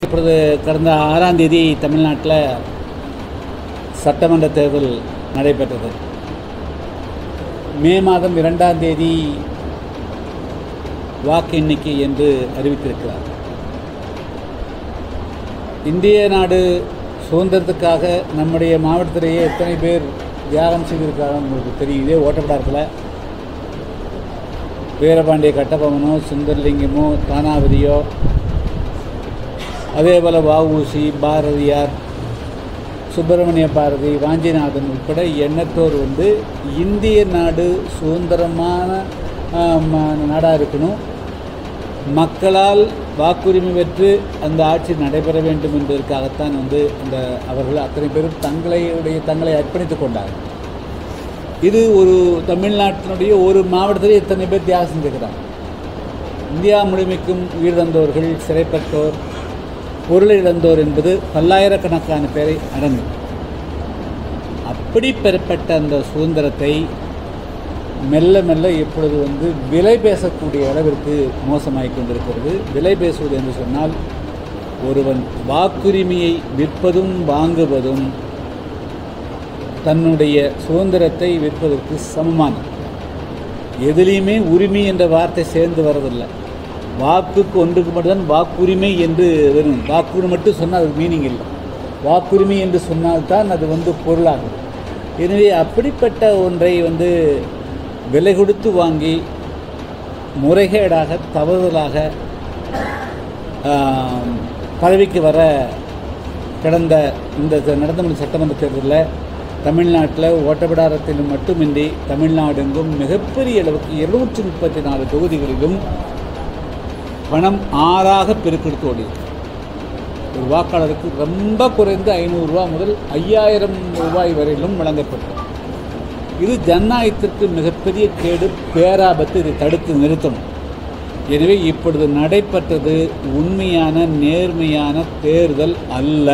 இப்பொழுது கடந்த ஆறாம் தேதி தமிழ்நாட்டில் சட்டமன்ற தேர்தல் நடைபெற்றது மே மாதம் இரண்டாம் தேதி வாக்கு எண்ணிக்கை என்று அறிவித்திருக்கிறார் இந்திய நாடு சுதந்திரத்துக்காக நம்முடைய மாவட்டத்திலேயே எத்தனை பேர் தியாகம் செய்திருக்காங்க உங்களுக்கு தெரியும் இதே ஓட்டப்படாரத்தில் வீரபாண்டிய கட்டபொம்மனோ சுந்தரலிங்கமோ தானாவதியோ அதே போல் வஉசி பாரதியார் சுப்பிரமணிய பாரதி வாஞ்சிநாதன் உட்பட எண்ணற்றோர் வந்து இந்திய நாடு சுதந்திரமான நாடாக இருக்கணும் மக்களால் வாக்குரிமை பெற்று அந்த ஆட்சி நடைபெற வேண்டும் என்பதற்காகத்தான் வந்து அந்த அவர்கள் அத்தனை பேரும் தங்களையுடைய தங்களை அர்ப்பணித்துக் கொண்டார்கள் இது ஒரு தமிழ்நாட்டினுடைய ஒரு மாவட்டத்திலே எத்தனை பேர் தியாகம் செஞ்சுக்கிறாங்க இந்தியா முழுமைக்கும் உயிர் தந்தவர்கள் சிறைப்பட்டோர் பொருளை இழந்தோர் என்பது பல்லாயிரக்கணக்கான பேரை அடங்கும் அப்படி பெறப்பட்ட அந்த சுதந்திரத்தை மெல்ல மெல்ல இப்பொழுது வந்து விலை பேசக்கூடிய அளவிற்கு மோசமாகிக் கொண்டிருக்கிறது விலை பேசுவது என்று சொன்னால் ஒருவன் வாக்குரிமையை விற்பதும் வாங்குவதும் தன்னுடைய சுதந்திரத்தை விற்பதற்கு சமமானது எதுலேயுமே உரிமை என்ற வார்த்தை சேர்ந்து வரதில்லை வாக்குக்கு ஒன்றுக்கு மட்டும்தான் வாக்குரிமை என்று வரும் வாக்குரிமை மட்டும் சொன்னால் அது மீனிங் இல்லை வாக்குரிமை என்று சொன்னால்தான் அது வந்து பொருளாகும் எனவே அப்படிப்பட்ட ஒன்றை வந்து விலை கொடுத்து வாங்கி முறைகேடாக தவறுதலாக பதவிக்கு வர கடந்த இந்த நடந்த சட்டமன்ற தேர்தலில் தமிழ்நாட்டில் ஓட்டப்பிடாரத்தில் மட்டுமின்றி தமிழ்நாடெங்கும் மிகப்பெரிய அளவுக்கு இருநூற்றி முப்பத்தி நாலு தொகுதிகளிலும் பணம் ஆறாக பெருக்கெடுத்து ஓடியது ஒரு வாக்காளருக்கு ரொம்ப குறைந்த ஐநூறுரூவா முதல் ஐயாயிரம் ரூபாய் வரையிலும் வழங்கப்பட்டது இது ஜனநாயகத்திற்கு மிகப்பெரிய கேடு பேராபத்து இதை தடுத்து நிறுத்தணும் எனவே இப்பொழுது நடைபெற்றது உண்மையான நேர்மையான தேர்தல் அல்ல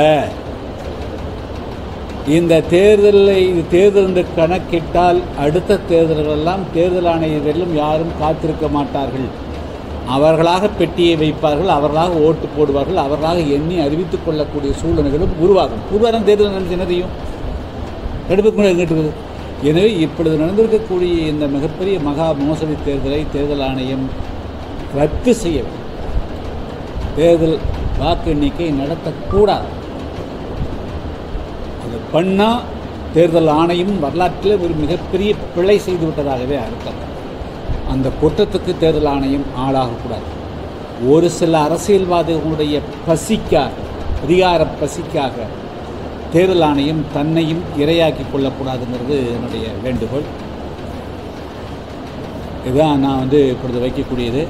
இந்த தேர்தலை இது தேர்தல் என்று கணக்கிட்டால் அடுத்த தேர்தல்களெல்லாம் தேர்தல் ஆணையரிலும் யாரும் காத்திருக்க மாட்டார்கள் அவர்களாக பெட்டியை வைப்பார்கள் அவர்களாக ஓட்டு போடுவார்கள் அவர்களாக எண்ணி அறிவித்துக் கொள்ளக்கூடிய சூழ்நிலைகளும் உருவாகும் உருவாரம் தேர்தல் நடந்து என்ன தெரியும் தடுப்பு எங்கிட்டு எனவே இப்பொழுது நடந்திருக்கக்கூடிய இந்த மிகப்பெரிய மகா மோசடி தேர்தலை தேர்தல் ஆணையம் ரத்து செய்ய வேண்டும் தேர்தல் வாக்கு எண்ணிக்கை நடத்தக்கூடாது அது பண்ணால் தேர்தல் ஆணையம் வரலாற்றில் ஒரு மிகப்பெரிய பிழை செய்து விட்டதாகவே அர்த்தம் அந்த குற்றத்துக்கு தேர்தல் ஆணையம் ஆளாகக்கூடாது ஒரு சில அரசியல்வாதிகளுடைய பசிக்காக அதிகார பசிக்காக தேர்தல் ஆணையம் தன்னையும் இரையாக்கி கொள்ளக்கூடாதுங்கிறது என்னுடைய வேண்டுகோள் இதுதான் நான் வந்து இப்பொழுது வைக்கக்கூடியது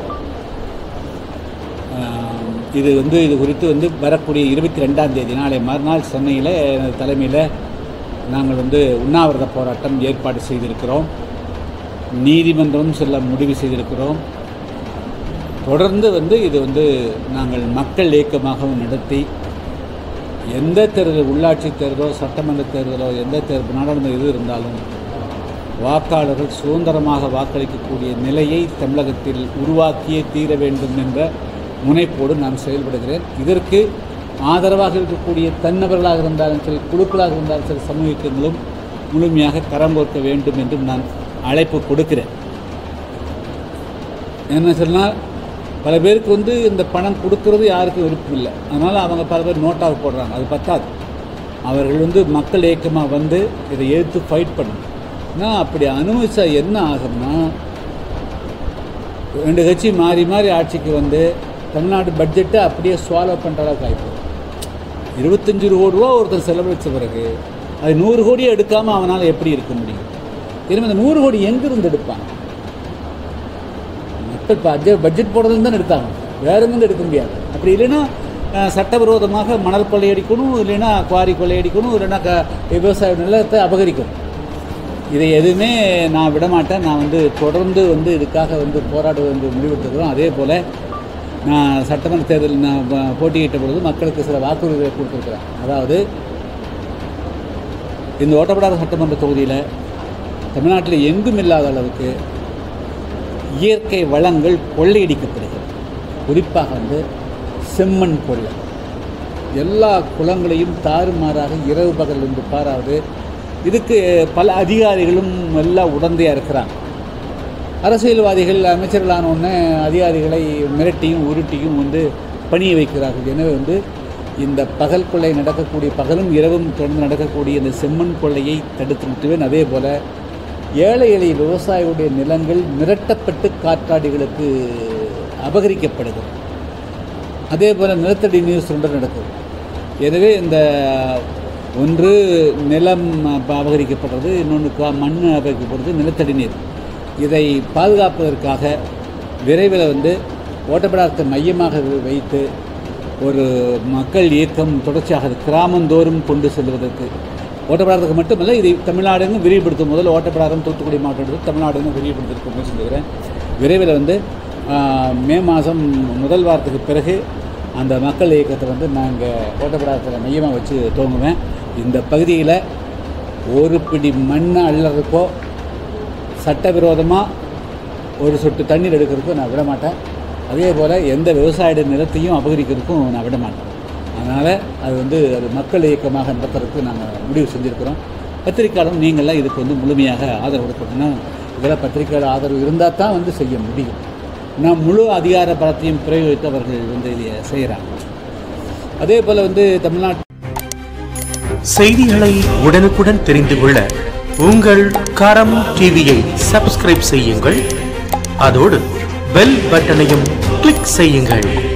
இது வந்து இது குறித்து வந்து வரக்கூடிய இருபத்தி ரெண்டாம் தேதி நாளை மறுநாள் சென்னையில் தலைமையில் நாங்கள் வந்து உண்ணாவிரத போராட்டம் ஏற்பாடு செய்திருக்கிறோம் நீதிமன்றம் செல்ல முடிவு செய்திருக்கிறோம் தொடர்ந்து வந்து இது வந்து நாங்கள் மக்கள் இயக்கமாகவும் நடத்தி எந்த தேர்தல் உள்ளாட்சி தேர்தலோ சட்டமன்ற தேர்தலோ எந்த தேர்தல் நாடாளுமன்ற இது இருந்தாலும் வாக்காளர்கள் சுதந்திரமாக வாக்களிக்கக்கூடிய நிலையை தமிழகத்தில் உருவாக்கியே தீர வேண்டும் என்ற முனைப்போடு நான் செயல்படுகிறேன் இதற்கு ஆதரவாக இருக்கக்கூடிய தன்னவர்களாக இருந்தாலும் சரி குழுக்களாக இருந்தாலும் சரி சமூக இயக்கங்களும் முழுமையாக கரம் கோர்க்க வேண்டும் என்றும் நான் அழைப்பு கொடுக்கிறேன் என்ன சொன்னால் பல பேருக்கு வந்து இந்த பணம் கொடுக்கறது யாருக்கும் விருப்பம் இல்லை அதனால் அவங்க பல பேர் நோட்டாக போடுறாங்க அது பத்தாது அவர்கள் வந்து மக்கள் இயக்கமாக வந்து இதை எதிர்த்து ஃபைட் பண்ணணும் ஏன்னா அப்படி அனுமதிச்சா என்ன ஆகும்னா ரெண்டு கட்சி மாறி மாறி ஆட்சிக்கு வந்து தமிழ்நாடு பட்ஜெட்டை அப்படியே ஸ்வாலோ பண்ணுற அளவுக்கு ஆகிப்போம் இருபத்தஞ்சி கோடி ரூபா ஒருத்தர் செலவழித்த பிறகு அது நூறு கோடியை எடுக்காமல் அவனால் எப்படி இருக்க முடியும் எனவே இந்த நூறு கோடி எங்கிருந்து எடுப்பாங்க மக்கள் பட்ஜெட் பட்ஜெட் போடுறதுன்னு தான் எடுத்தாங்க வேற எங்கேருந்து எடுக்க முடியாது அப்படி இல்லைன்னா சட்டவிரோதமாக மணல் கொள்ளையடிக்கணும் இல்லைன்னா குவாரி கொள்ளையடிக்கணும் இல்லைன்னா க விவசாய நிலத்தை அபகரிக்கணும் இதை எதுவுமே நான் விடமாட்டேன் நான் வந்து தொடர்ந்து வந்து இதுக்காக வந்து போராடுவது என்று முடிவெடுத்துக்கிறோம் அதே போல் நான் சட்டமன்ற தேர்தல் நான் போட்டியிட்ட பொழுது மக்களுக்கு சில வாக்குறுதிகளை கொடுத்துருக்குறேன் அதாவது இந்த ஓட்டப்படாத சட்டமன்ற தொகுதியில் தமிழ்நாட்டில் எங்கும் இல்லாத அளவுக்கு இயற்கை வளங்கள் கொள்ளையடிக்கப்படுகிறது குறிப்பாக வந்து செம்மண் கொள்ளை எல்லா குளங்களையும் தாறுமாறாக இரவு பகல் என்று பாராது இதுக்கு பல அதிகாரிகளும் எல்லாம் உடந்தையாக இருக்கிறாங்க அரசியல்வாதிகள் அமைச்சர்களான உடனே அதிகாரிகளை மிரட்டியும் உருட்டியும் வந்து பணிய வைக்கிறார்கள் எனவே வந்து இந்த பகல் கொள்ளை நடக்கக்கூடிய பகலும் இரவும் தொடர்ந்து நடக்கக்கூடிய இந்த செம்மண் கொள்ளையை தடுத்து நிறுத்துவேன் அதே போல் ஏழை எளிய விவசாயிகளுடைய நிலங்கள் மிரட்டப்பட்டு காற்றாடிகளுக்கு அபகரிக்கப்படுகிறது அதே போல் நிலத்தடி நீர் சுரண்டல் நடக்குது எனவே இந்த ஒன்று நிலம் அப்ப அபகரிக்கப்படுறது இன்னொன்று கா மண் அபகரிக்கப்படுறது நிலத்தடி நீர் இதை பாதுகாப்பதற்காக விரைவில் வந்து ஓட்டப்படாத மையமாக வைத்து ஒரு மக்கள் இயக்கம் தொடர்ச்சியாக கிராமந்தோறும் கொண்டு செல்வதற்கு ஓட்டப்படாததுக்கு மட்டுமல்ல இதை தமிழ்நாடுன்னு விரிவுபடுத்தும் முதல்ல ஓட்டப்படாரம் தூத்துக்குடி மாவட்டத்தில் தமிழ்நாடுன்னு விரிவுபடுத்திருக்க முயற்சி செய்கிறேன் விரைவில் வந்து ஆஹ், மே மாதம் முதல் வாரத்துக்கு பிறகு அந்த மக்கள் இயக்கத்தை வந்து நாங்கள் ஓட்டப்படாதத்தில் மையமாக வச்சு துவங்குவேன் இந்த பகுதியில் ஒரு பிடி மண்ணை அள்ளறதுக்கோ சட்டவிரோதமாக ஒரு சொட்டு தண்ணீர் எடுக்கிறதுக்கும் நான் விட மாட்டேன் அதே போல் எந்த விவசாய நிலத்தையும் அபகரிக்கிறதுக்கும் நான் விட மாட்டேன் அதனால் அது வந்து அது மக்கள் இயக்கமாக நடத்துறதுக்கு நாங்கள் முடிவு செஞ்சுருக்கிறோம் பத்திரிக்கையாளரும் நீங்கள்லாம் இதுக்கு வந்து முழுமையாக ஆதரவு கொடுக்கணும் இதெல்லாம் பத்திரிக்கையாளர் ஆதரவு இருந்தால் தான் வந்து செய்ய முடியும் நான் முழு அதிகார பலத்தையும் பிரயோகித்து அவர்கள் வந்து இதை செய்கிறாங்க அதே போல் வந்து தமிழ்நாட்டு செய்திகளை உடனுக்குடன் தெரிந்து கொள்ள உங்கள் கரம் டிவியை சப்ஸ்கிரைப் செய்யுங்கள் அதோடு பெல் பட்டனையும் கிளிக் செய்யுங்கள்